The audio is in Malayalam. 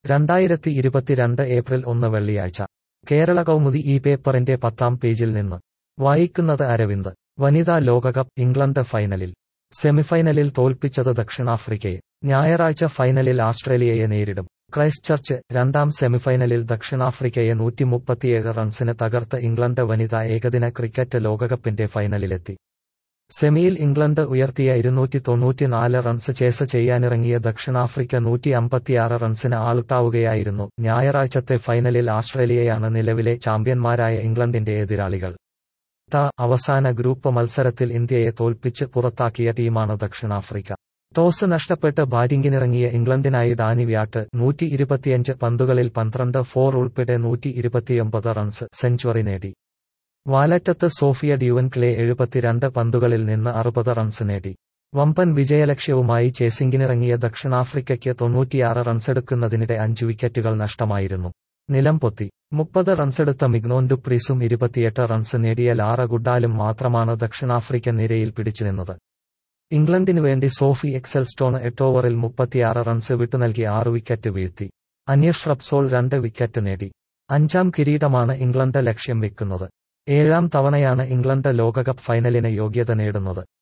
രണ്ടായിരത്തി ഇരുപത്തിരണ്ട് ഏപ്രിൽ ഒന്ന് വെള്ളിയാഴ്ച കേരള കൗമുദി ഈ പേപ്പറിന്റെ പത്താം പേജിൽ നിന്ന് വായിക്കുന്നത് അരവിന്ദ് വനിതാ ലോകകപ്പ് ഇംഗ്ലണ്ട് ഫൈനലിൽ സെമിഫൈനലിൽ തോൽപ്പിച്ചത് ദക്ഷിണാഫ്രിക്കയെ ഞായറാഴ്ച ഫൈനലിൽ ആസ്ട്രേലിയയെ നേരിടും ക്രൈസ്റ്റ്ചർച്ച് രണ്ടാം സെമിഫൈനലിൽ ദക്ഷിണാഫ്രിക്കയെ നൂറ്റിമുപ്പത്തിയേഴ് റൺസിന് തകർത്ത് ഇംഗ്ലണ്ട് വനിതാ ഏകദിന ക്രിക്കറ്റ് ലോകകപ്പിന്റെ ഫൈനലിലെത്തി സെമിയിൽ ഇംഗ്ലണ്ട് ഉയർത്തിയ ഇരുന്നൂറ്റി തൊണ്ണൂറ്റിനാല് റൺസ് ചേസ് ചെയ്യാനിറങ്ങിയ ദക്ഷിണാഫ്രിക്ക നൂറ്റി അമ്പത്തിയാറ് റൺസിന് ആളുട്ടാവുകയായിരുന്നു ഞായറാഴ്ചത്തെ ഫൈനലിൽ ആസ്ട്രേലിയയാണ് നിലവിലെ ചാമ്പ്യന്മാരായ ഇംഗ്ലണ്ടിന്റെ എതിരാളികൾ ത അവസാന ഗ്രൂപ്പ് മത്സരത്തിൽ ഇന്ത്യയെ തോൽപ്പിച്ച് പുറത്താക്കിയ ടീമാണ് ദക്ഷിണാഫ്രിക്ക ടോസ് നഷ്ടപ്പെട്ട് ബാറ്റിംഗിനിറങ്ങിയ ഇംഗ്ലണ്ടിനായി ഡാനി വ്യാട്ട് നൂറ്റി ഇരുപത്തിയഞ്ച് പന്തുകളിൽ പന്ത്രണ്ട് ഫോർ ഉൾപ്പെടെ നൂറ്റി ഇരുപത്തിയൊമ്പത് റൺസ് സെഞ്ചുറി നേടി വാലറ്റത്ത് സോഫിയ ഡ്യൂവൻ ക്ലേ എഴുപത്തിരണ്ട് പന്തുകളിൽ നിന്ന് അറുപത് റൺസ് നേടി വമ്പൻ വിജയലക്ഷ്യവുമായി ചേസിംഗിനിറങ്ങിയ ദക്ഷിണാഫ്രിക്കയ്ക്ക് തൊണ്ണൂറ്റിയാറ് റൺസെടുക്കുന്നതിനിടെ അഞ്ച് വിക്കറ്റുകൾ നഷ്ടമായിരുന്നു നിലം പൊത്തി മുപ്പത് റൺസെടുത്ത മിഗ്നോൻ ഡുപ്രീസും ഇരുപത്തിയെട്ട് റൺസ് നേടിയ ലാറ ഗുഡാലും മാത്രമാണ് ദക്ഷിണാഫ്രിക്കൻ നിരയിൽ പിടിച്ചുനിന്നത് ഇംഗ്ലണ്ടിനു വേണ്ടി സോഫി എക്സൽസ്റ്റോൺ എട്ട് ഓവറിൽ മുപ്പത്തിയാറ് റൺസ് വിട്ടുനൽകി ആറ് വിക്കറ്റ് വീഴ്ത്തി അനീഷ് റബ്സോൾ രണ്ട് വിക്കറ്റ് നേടി അഞ്ചാം കിരീടമാണ് ഇംഗ്ലണ്ട് ലക്ഷ്യം വെക്കുന്നത് ഏഴാം തവണയാണ് ഇംഗ്ലണ്ട് ലോകകപ്പ് ഫൈനലിന് യോഗ്യത നേടുന്നത്